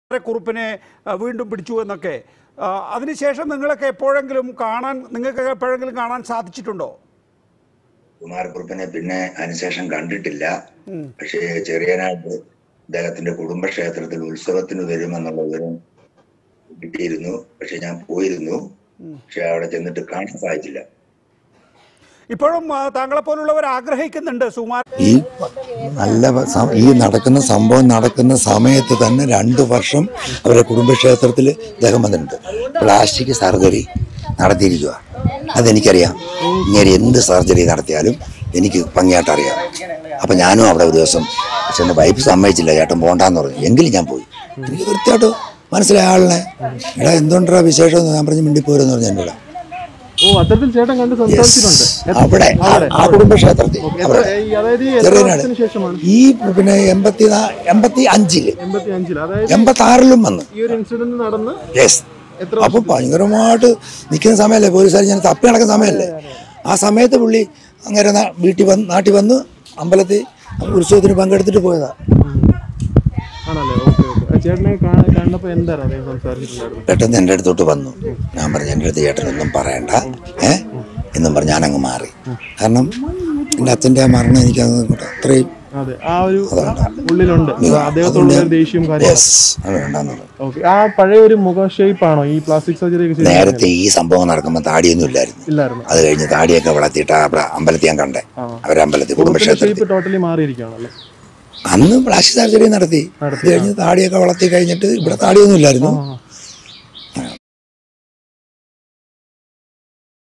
കുറുപ്പിനെ ആ, വീണ്ടും പിടിച്ചു എന്നൊക്കെ ആ, അതിനുശേഷം നിങ്ങളൊക്കെ എപ്പോഴെങ്കിലും കാണാൻ നിങ്ങൾക്ക് എപ്പോഴെങ്കിലും കാണാൻ സാധിച്ചിട്ടുണ്ടോ കുമാരക്കുറുപ്പിനെ പിന്നെ അതിനുശേഷം കണ്ടിട്ടില്ല പക്ഷേ ചെറിയനായിട്ട് അദ്ദേഹത്തിന്റെ കുടുംബക്ഷേത്രത്തിൽ ഉത്സവത്തിന് വരുമെന്നുള്ള വിവരം കിട്ടിയിരുന്നു പക്ഷെ ഞാൻ പോയിരുന്നു പക്ഷെ അവിടെ ചെന്നിട്ട് കാണാൻ സാധിച്ചില്ല ഇപ്പോഴും ആ, താങ്കളെ പോലുള്ളവർ ആഗ്രഹിക്കുന്നുണ്ട് സുമാർ ഈ നല്ല പ- സം- ഈ നടക്കുന്ന സംഭവം നടക്കുന്ന സമയത്ത് തന്നെ രണ്ട് വർഷം അവരുടെ കുടുംബക്ഷേത്രത്തിൽ ഇദ്ദേഹം വന്നിട്ടുണ്ട് പ്ലാസ്റ്റിക് സർജറി നടത്തിയിരിക്കുക അതെനിക്കറിയാം ഇങ്ങനെ എന്ത് സർജറി നടത്തിയാലും എനിക്ക് ഭംഗിയായിട്ട് അറിയാം അപ്പം ഞാനും അവിടെ ഒരു ദിവസം പക്ഷെ എൻ്റെ വൈഫ് സമ്മതിച്ചില്ല ചേട്ടൻ പോണ്ടാന്ന് പറഞ്ഞു എങ്കിലും ഞാൻ പോയി എനിക്ക് കൃത്യമായിട്ട് മനസ്സിലായ ആളിനെ എടാ എന്തുകൊണ്ടാ വിശേഷം എന്ന് ഞാൻ പറഞ്ഞ് മിണ്ടിപ്പോരെന്ന് പറഞ്ഞു എൻ്റെ കൂടെ ഓ അത്തരത്തിൽ ചേട്ടൻ കണ്ട് സംസാരിച്ചിട്ടുണ്ട് എത്ര- അവിടെ ആ- ആ കുടുംബക്ഷേത്രത്തിൽ എത്ര- അവിടെ ഈ അതായത് ഈ എത്ര ചെറിയനാട് വർഷത്തിന് ശേഷമാണ് ഈ പിന്നെ എൺപത്തി നാ- എൺപത്തി അഞ്ചില് എൺപത്തി അഞ്ചിൽ അതായത് എൺപത്തി ആറിലും വന്ന് ഈ ഒരു ഇൻസിഡന്റ് നടന്ന് യെസ് എത്ര അപ്പൊ ഭയങ്കരമായിട്ട് നിൽക്കുന്ന സമയമല്ലേ പോലീസുകാർ ഞാൻ തപ്പി നടക്കുന്ന സമയമല്ലേ ആ സമയത്ത് പുള്ളി അങ്ങനെ നാ- വീട്ടിൽ വന്ന് നാട്ടിൽ വന്ന് അമ്പലത്തിൽ ഉത്സവത്തിന് പങ്കെടുത്തിട്ട് പോയതാ ആണല്ലേ ഓക്കെ ഓക്കെ ചേട്ടനെ കാണ- കണ്ടപ്പോ എന്താണ് അദ്ദേഹം സംസാരിച്ചിട്ടുണ്ടായിരുന്നു പെട്ടെന്ന് എൻ്റെ അടുത്തോട്ട് വന്നു ഞാൻ പറഞ്ഞു എൻ്റെ അടുത്ത് ചേട്ടനൊന്നും പറയണ്ട ഏ എന്നും പറഞ്ഞ് ഞാനങ്ങ് മാറി കാരണം എൻ്റെ അച്ഛൻ്റെ ആ മരണം എനിക്ക് അങ്ങോട്ട് അത്രയും അതെ ആ ഒരു ഉള്ളിലുണ്ട് അദ്ദേഹത്തോടുള്ള ഒരു ദേഷ്യവും കാര്യങ്ങളും യെസ് അത് വേണ്ടെന്നുള്ളത് ഓക്കെ ആ പഴയ ഒരു മുഖ ഷേപ്പ് ആണോ ഈ പ്ലാസ്റ്റിക് സർജറി ഒക്കെ ചെയ്ത് നേരത്തെ ഈ സംഭവം നടക്കുമ്പോൾ താടിയൊന്നും ഇല്ലായിരുന്നു ഇല്ലായിരുന്നു അത് കഴിഞ്ഞ് താടിയൊക്കെ വളർത്തിയിട്ട് അവിടെ അമ്പലത്തിൽ ഞാൻ കണ്ടേ അവരമ്പലത്തിൽ കുടുംബക്ഷേത്രത്തിൽ ഷേപ്പ് ടോട്ടലി മാറിയിരിക്കുകയാണല്ലേ അന്ന് പ്ലാസ്റ്റിക് സർജറി നടത്തി അത് കഴിഞ്ഞ് താടിയൊക്കെ വളർത്തി കഴിഞ്ഞിട്ട് ഇവിടെ താടിയൊന്നും ഇല്ലായിരുന്നു